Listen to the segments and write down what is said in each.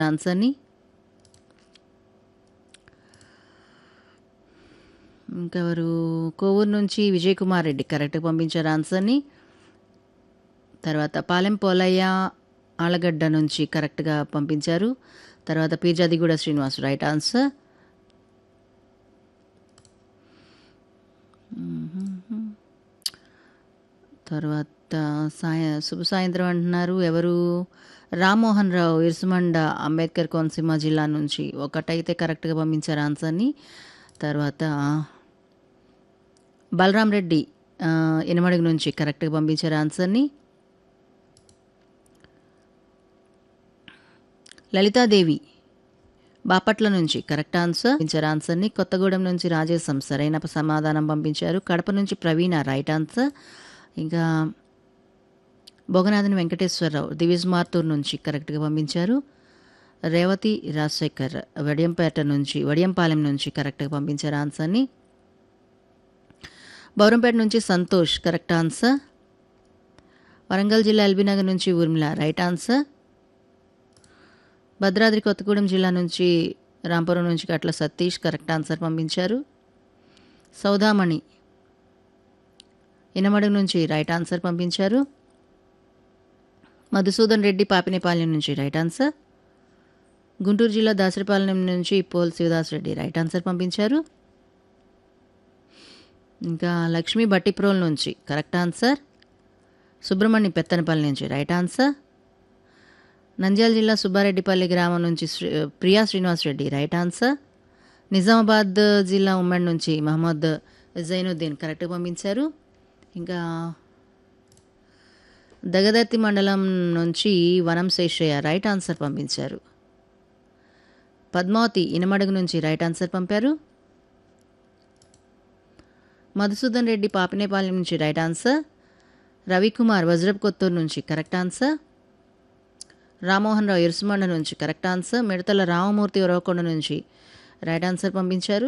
ఆన్సర్ని ఇంకెవరు కోవూరు నుంచి విజయ్ కుమార్ రెడ్డి కరెక్ట్గా పంపించారు ఆన్సర్ని తర్వాత పాలెం పోలయ్య ఆలగడ్డ నుంచి కరెక్ట్గా పంపించారు తర్వాత పీజాదిగూడ శ్రీనివాస్ రైట్ ఆన్సర్ తర్వాత సాయ శుభ సాయంత్రం అంటున్నారు ఎవరు రామ్మోహన్ రావు ఇరుసుమండ అంబేద్కర్ కోనసీమ జిల్లా నుంచి ఒకటైతే కరెక్ట్గా పంపించారు ఆన్సర్ని తర్వాత బలరాం రెడ్డి ఆ, ఇనమడుగు నుంచి కరెక్ట్గా పంపించారు ఆన్సర్ని లలితాదేవి బాపట్ల నుంచి కరెక్ట్ ఆన్సర్ పంపించారు ఆన్సర్ని కొత్తగూడెం నుంచి రాజేశం సరైన సమాధానం పంపించారు కడప నుంచి ప్రవీణ రైట్ ఆన్సర్ ఇంకా భోగనాథన్ వెంకటేశ్వరరావు దివిజ్ మార్తూర్ నుంచి కరెక్ట్గా పంపించారు రేవతి రాజశేఖర్ వడియంపేట నుంచి వడియంపాలెం నుంచి కరెక్ట్గా పంపించారు ఆన్సర్ని బౌరంపేట నుంచి సంతోష్ కరెక్ట్ ఆన్సర్ వరంగల్ జిల్లా ఎల్బీనగర్ నుంచి ఊర్మిళ రైట్ ఆన్సర్ భద్రాద్రి కొత్తగూడెం జిల్లా నుంచి రాంపురం నుంచి కట్ల సతీష్ కరెక్ట్ ఆన్సర్ పంపించారు సౌదామణి ఇనమడుగు నుంచి రైట్ ఆన్సర్ పంపించారు మధుసూదన్ రెడ్డి పాపినేపాలెం నుంచి రైట్ ఆన్సర్ గుంటూరు జిల్లా దాసరిపాలెం నుంచి Paul Shivadas Reddy right answer పంపించారు ఇంకా లక్ష్మీ బట్టిప్రోల్ నుంచి కరెక్ట్ ఆన్సర్ సుబ్రహ్మణ్యం పెత్తనపల్లి నుంచి రైట్ ఆన్సర్ నంద్యాల జిల్లా సుబ్బారెడ్డిపల్లి గ్రామం నుంచి శ్రీ- ప్రియా శ్రీనివాస్ రెడ్డి రైట్ ఆన్సర్ నిజామాబాద్ జిల్లా ఉమ్మడి నుంచి మహమ్మద్ జైనుద్దీన్ కరెక్ట్గా పంపించారు ఇంకా దగదర్తి మండలం నుంచి వనం శేషయ్య రైట్ ఆన్సర్ పంపించారు పద్మావతి ఇనమడుగు నుంచి రైట్ ఆన్సర్ పంపారు మధుసూదన్ రెడ్డి పాపినేపాలెం నుంచి రైట్ ఆన్సర్ రవికుమార్ వజ్రప్ కొత్తూరు నుంచి కరెక్ట్ ఆన్సర్ రామ్మోహన్ రావు ఇరుసుమండ నుంచి కరెక్ట్ ఆన్సర్ మిడతల రామమూర్తి ఉరవకొండ నుంచి రైట్ ఆన్సర్ పంపించారు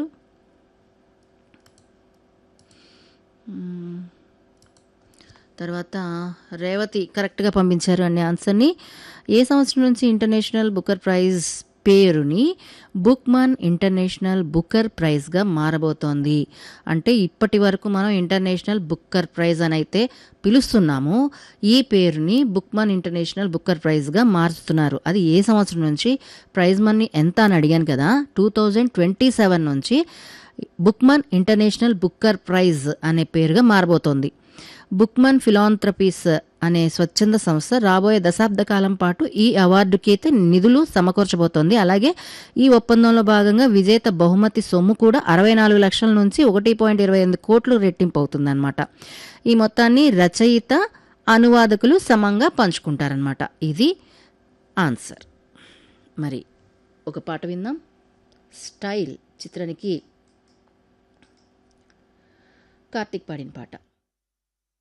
మ్మ్. తర్వాత రేవతి కరెక్ట్గా పంపించారు అనే ఆన్సర్ని ఏ సంవత్సరం నుంచి ఇంటర్నేషనల్ బుకర్ ప్రైజ్ పేరుని బుక్మన్ ఇంటర్నేషనల్ బుకర్ ప్రైజ్గా మారబోతోంది అంటే ఇప్పటి వరకు మనం ఇంటర్నేషనల్ బుక్కర్ ప్రైజ్ అని అయితే పిలుస్తున్నాము ఈ పేరుని బుక్మన్ ఇంటర్నేషనల్ బుక్కర్ ప్రైజ్గా మార్చుతున్నారు అది ఏ సంవత్సరం నుంచి ప్రైజ్ మనీ ఎంత అని అడిగాను కదా టూ థౌజండ్ ట్వంటీ సెవెన్ నుంచి బుక్మన్ ఇంటర్నేషనల్ బుక్కర్ ప్రైజ్ అనే పేరుగా మారబోతోంది బుక్మన్ ఫిలాంథ్రపీస్ అనే స్వచ్ఛంద సంస్థ రాబోయే దశాబ్ద కాలం పాటు ఈ అవార్డుకి అయితే నిధులు సమకూర్చబోతోంది అలాగే ఈ ఒప్పందంలో భాగంగా విజేత బహుమతి సొమ్ము కూడా అరవై నాలుగు లక్షల నుంచి ఒకటి పాయింట్ ఇరవై ఎనిమిది కోట్లు రెట్టింపు అవుతుందన్నమాట ఈ మొత్తాన్ని రచయిత అనువాదకులు సమంగా పంచుకుంటారనమాట ఇది ఆన్సర్ మరి ఒక పాట విందాం స్టైల్ చిత్రానికి కార్తీక్ పాడిన పాట